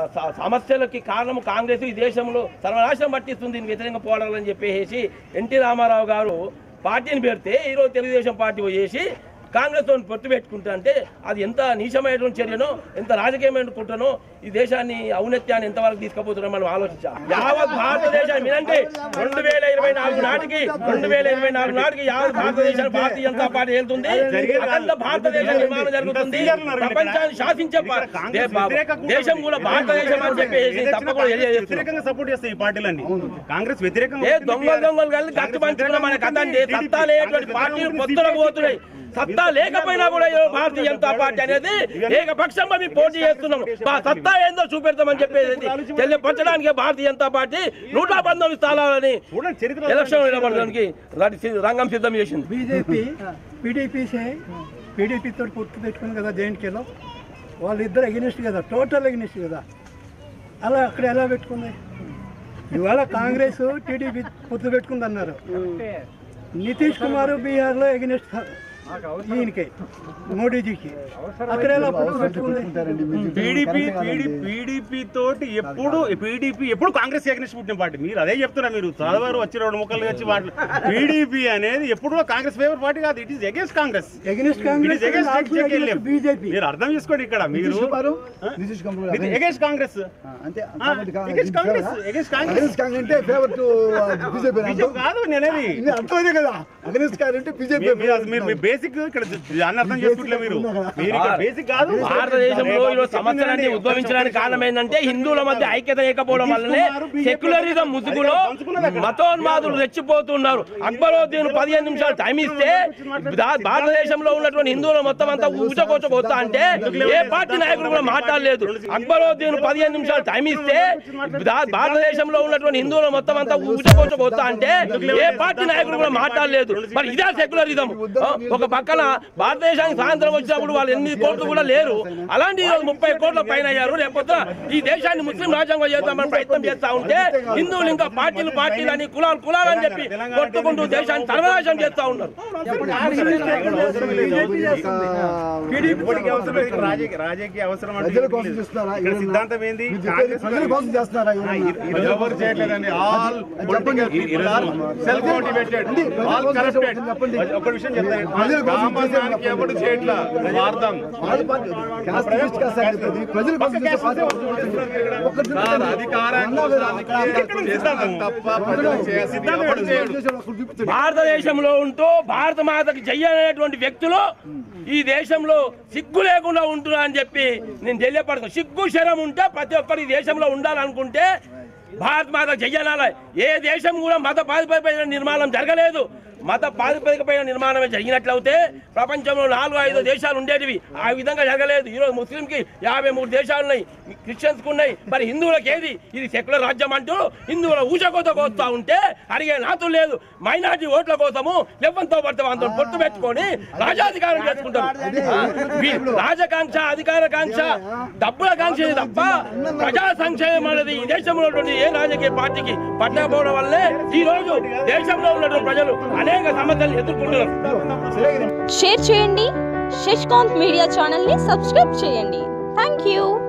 స- సమస్యలకి కారణం కాంగ్రెస్ ఈ దేశంలో సర్వనాశనం పట్టిస్తుంది దీనికి వ్యతిరేకంగా పోరాడాలని చెప్పేసి ఎన్టీ రామారావు గారు పార్టీని పెడితే ఈరోజు తెలుగుదేశం పార్టీ పోయేసి కాంగ్రెస్ తో పొత్తు పెట్టుకుంటా అంటే అది ఎంత నీచమైనటువంటి చర్యనో ఎంత రాజకీయమైన కుట్రనో ఈ దేశాన్ని ఔన్నత్యాన్ని ఎంతవరకు తీసుకుపోతున్నాం మనం ఆలోచించాలి యావత్ భారతదేశాన్ని మీరంటే రెండు వేల ఇరవై నాలుగు నాటికి రెండు వేల ఇరవై నాలుగు నాటికి యావత్ భారతదేశాన్ని భారతీయ జనతా పార్టీ వెళ్తుంది అఖండ భారతదేశ నిర్మాణం జరుగుతుంది ప్రపంచాన్ని శాసించే పా- దే- బా- దేశం కూడా భారతదేశం అని చెప్పేసి తప్పకుండా తెలియజేస్తున్నాం వ్యతిరేకంగా సపోర్ట్ చేస్తాయి ఈ పార్టీలన్నీ కాంగ్రెస్ వ్యతిరేకంగా ఏ దొంగలు దొంగలు కలిసి గట్టి పంచుకున్న మన కథ అండి సత్తా లేనటువంటి పార్టీలు పొత్తులకు పోతున్నాయి సత్తా లేకపోయినా కూడా ఈ భారతీయ జనతా పార్టీ అనేది ఏకపక్షంగా మేము పోటీ చేస్తున్నాం మా సత్తా ఏందో చూపెడతామని చెప్పేసి తెలియపరచడానికి భారతీయ జనతా పార్టీ నూట పంతొమ్మిది స్థానాలని చూడండి చరిత్ర ఎలక్షన్ నిలబడడానికి రండి- రంగం సిద్ధం చేసింది బీజేపీ పీడీపీ పీడీపీ తోటి పొత్తు పెట్టుకుంది కదా జేఎన్కేలో వాళ్ళిద్దరు ఎగ్నెస్ట్ కదా టోటల్ ఎగ్నెస్ట్ కదా అలా అక్కడ ఎలా పెట్టుకుంది ఇవాళ కాంగ్రెస్ టీడీపీ పొత్తు పెట్టుకుంది అన్నారు నితీష్ కుమార్ బీహార్లో ఎగ్నెస్ట్ ఈయనకి మోడీజీకి అక్కడ ఎలా పొత్తు పెట్టుకుంది పీడీపీ పీడీపీ తోటి ఎప్పుడు పీడీపీ ఎప్పుడు కాంగ్రెస్ అగ్నిస్ట్ పుట్టిన పార్టీ మీరు అదే చెప్తున్నారు మీరు చదవారు వచ్చి రెండు ముక్కలు వచ్చి మాటలు పీడీపీ అనేది ఎప్పుడు కాంగ్రెస్ ఫేవర్ పార్టీ కాదు it is against Congress against Congress BJP మీరు అర్థం చేసుకోండి ఇక్కడ మీరు నితీష్ కుమార్ అగేన్స్ట్ కాంగ్రెస్ అంటే against Congress against Congress against Congress అంటే ఫేవర్ టు బీజేపీ బీజేపీ కాదు నేనేది ఇది అర్థమైందే కదా అగెన్స్ట్ కాంగ్రెస్ అంటే బీజేపీ మీ- మీరు మీరు మీ బేసిక్ ఇక్కడ దాన్ని అర్థం చేసుకుంటలే మీరు మీరు ఇక్కడ బేసిక్ కాదు భారతదేశంలో ఈరోజు సమస్యలన్నీ ఉద్భవించడానికి కారణం ఏంటంటే హిందువుల మధ్య ఐక్యత లేకపోవడం వల్లనే సెక్యులరిజం ముసుగులో మతోన్మాదులు రెచ్చిపోతున్నారు అక్బరుద్దీన్ పదిహేను నిమిషాలు టైం ఇస్తే దా- భారతదేశంలో ఉన్నటువంటి హిందువులు మొత్తం అంతా ఊచకోచపోతా అంటే ఏ పార్టీ నాయకులు కూడా మాట్లాడలేదు అక్బరుద్దీన్ పదిహేను నిమిషాలు టైం ఇస్తే దా- భారతదేశంలో ఉన్నటువంటి హిందువులు మొత్తం అంతా ఊచకోచపోతా అంటే ఏ పార్టీ నాయకులు కూడా మాట్లాడలేదు మరి ఇదే సెక్యులరిజం ఒక పక్కన భారతదేశానికి స్వాతంత్రం వచ్చినప్పుడు వాళ్ళు ఎనిమిది కోట్లు కూడా లేరు అలాంటి ఈరోజు ముప్పై కోట్ల పైన అయ్యారు లేకపోతే ఈ దేశాన్ని ముస్లిం రాజ్యాంగం చేద్దామని ప్రయత్నం చేస్తా ఉంటే హిందువులు ఇంకా పార్టీలు పార్టీలు అని కులాలు కులాలు అని చెప్పి కొట్టుకుంటూ దేశాన్ని సర్వనాశనం చేస్తా ఉన్నారు ఇప్పటికీ అవసరం లేదు. ఇక్కడ రాజకీయ రాజకీయ అవసరం అంటే ప్రజల కోసం లేదు. చేస్తున్నారా ఇక్కడ సిద్ధాంతం ఏంది కాంగ్రెస్ ప్రజల కోసం చేస్తున్నారా ఆ, ఎవరన్నా? ఈ- ఈ రోజు ఎవరు చేయట్లేదండి all political people are self motivated all corrupted చెప్పండి ఒక విషయం చెప్తాను ప్రజల కోసం సామాన్యానికి ఎవరు చేయట్లా వార్తం వాళ్ళ పార్టీ క్యాస్ట్ లిస్ట్ కాదు సార్ చెప్పేది. ప్రజల కోసం చేసే పార్టీ ఒక్కరు సార్ అధికారం కోసం చేస్తాను తప్ప ప్రజలు చేయాల్సింది ఎవరు చేయడు చూపించండి భారతదేశంలో ఉంటూ భారత మాతకి చెయ్యనేటువంటి వ్యక్తులు ఈ దేశంలో సిగ్గు లేకుండా ఉంటున్నా అని చెప్పి నేను తెలియపడుతున్నా సిగ్గు శరం ఉంటే ప్రతి ఒక్కరు ఈ దేశంలో ఉండాలనుకుంటే భారత మాత చెయ్యనాల ఏ దేశం కూడా మత ప్రాతిపదికపైన నిర్మాణం జరగలేదు మత ప్రాతిపదికపైన నిర్మాణమే జరిగినట్లయితే ప్రపంచంలో నాలుగు ఐదు దేశాలు ఉండేటివి ఆ విధంగా జరగలేదు ఈరోజు ముస్లింకి యాభై మూడు దేశాలు ఉన్నాయి క్రిస్టియన్స్కి ఉన్నాయి మరి హిందువులకు ఏది ఇది సెక్యులర్ రాజ్యం అంటూ హిందువుల ఊచకోత కోస్తా ఉంటే అడిగే నాతు లేదు మైనార్టీ ఓట్ల కోసము లెవ్వంతో పడితే అంత పొట్టు పెట్టుకొని రాజాధికారం చేసుకుంటారు ఆ, వీ- రాజకాంక్ష అధికారకాంక్ష డబ్బుల కాంక్ష తప్ప ప్రజా సంక్షేమం అనేది ఈ దేశంలో ఉన్నటువంటి ఏ రాజకీయ పార్టీకి పట్టకపోవడం వల్లే ఈ రోజు దేశంలో ఉన్నటువంటి ప్రజలు అనేక సమస్యలు ఎదుర్కొంటున్నారు షేర్ చేయండి శశికాంత్ మీడియా ఛానల్ని సబ్స్క్రైబ్ చేయండి థ్యాంక్ యూ